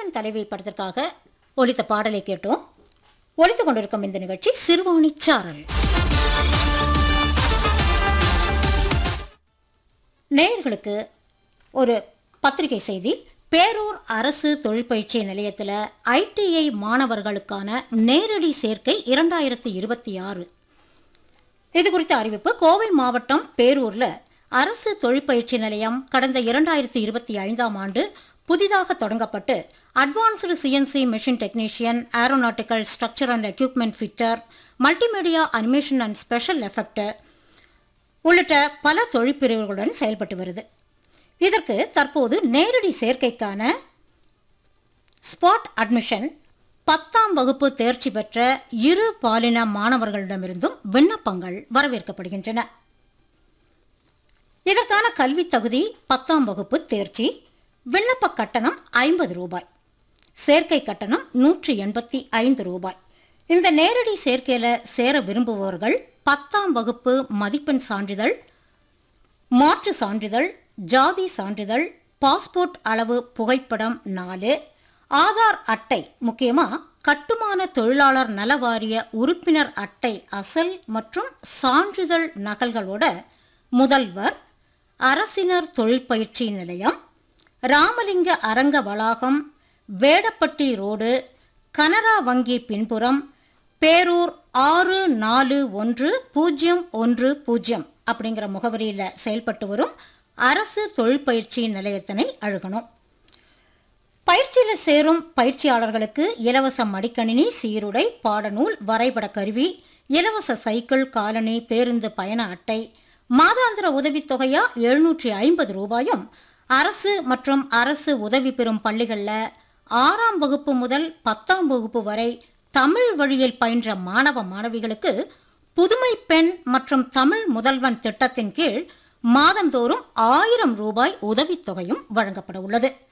தலைவன் தலைவி படத்திற்காக ஒலித்த பாடலை கேட்டோம் ஒலித்துக் கொண்டிருக்கும் இந்த நிகழ்ச்சி சிறுவாணி சாரல் நேயர்களுக்கு ஒரு பத்திரிகை செய்தி பேரூர் அரசு தொழிற்பயிற்சி நிலையத்தில் ஐடிஐ மாணவர்களுக்கான நேரடி சேர்க்கை இரண்டாயிரத்தி இருபத்தி ஆறு இது குறித்த அறிவிப்பு கோவை மாவட்டம் பேரூரில் அரசு தொழிற்பயிற்சி நிலையம் கடந்த இரண்டாயிரத்தி இருபத்தி ஐந்தாம் ஆண்டு புதிதாக தொடங்கப்பட்டு advanced CNC machine technician aeronautical structure and equipment fitter multimedia animation and special effector உள்ளிட்ட பல தொழிற்பிரிவுகளுடன் செயல்பட்டு வருது இதற்கு தற்போது நேரடி சேர்க்கைக்கான ஸ்பாட் அட்மிஷன் பத்தாம் வகுப்பு தேர்ச்சி பெற்ற இரு பாலின மாணவர்களிடமிருந்தும் விண்ணப்பங்கள் வரவேற்கப்படுகின்றன இதற்கான கல்வி தகுதி பத்தாம் வகுப்பு தேர்ச்சி விண்ணப்ப கட்டணம் ஐம்பது ரூபாய் சேர்க்கை கட்டணம் நூற்றி எண்பத்தி ஐந்து ரூபாய் இந்த நேரடி சேர்க்கையில் சேர விரும்புபவர்கள் பத்தாம் வகுப்பு மதிப்பெண் சான்றிதழ் மாற்று சான்றிதழ் ஜாதி சான்றிதழ் பாஸ்போர்ட் அளவு புகைப்படம் நாலு ஆதார் அட்டை முக்கியமாக கட்டுமான தொழிலாளர் நல வாரிய உறுப்பினர் அட்டை அசல் மற்றும் சான்றிதழ் நகல்களோட முதல்வர் அரசினர் தொழிற்பயிற்சி நிலையம் ராமலிங்க அரங்க வளாகம் வேடப்பட்டி ரோடு கனரா வங்கி பின்புறம் பேரூர் ஆறு நாலு ஒன்று பூஜ்ஜியம் ஒன்று பூஜ்ஜியம் அப்படிங்கிற முகவரியில் செயல்பட்டு வரும் அரசு தொழிற்பயிற்சி நிலையத்தினை அழுகணும் பயிற்சியில் சேரும் பயிற்சியாளர்களுக்கு இலவச மடிக்கணினி சீருடை பாடநூல் வரைபட கருவி இலவச சைக்கிள் காலனி பேருந்து பயண அட்டை மாதாந்திர உதவித்தொகையா எழுநூற்றி ஐம்பது ரூபாயும் அரசு மற்றும் அரசு உதவி பெறும் பள்ளிகளில் ஆறாம் வகுப்பு முதல் பத்தாம் வகுப்பு வரை தமிழ் வழியில் பயின்ற மாணவ மாணவிகளுக்கு புதுமை பெண் மற்றும் தமிழ் முதல்வன் திட்டத்தின் கீழ் மாதந்தோறும் ஆயிரம் ரூபாய் உதவித்தொகையும் வழங்கப்பட உள்ளது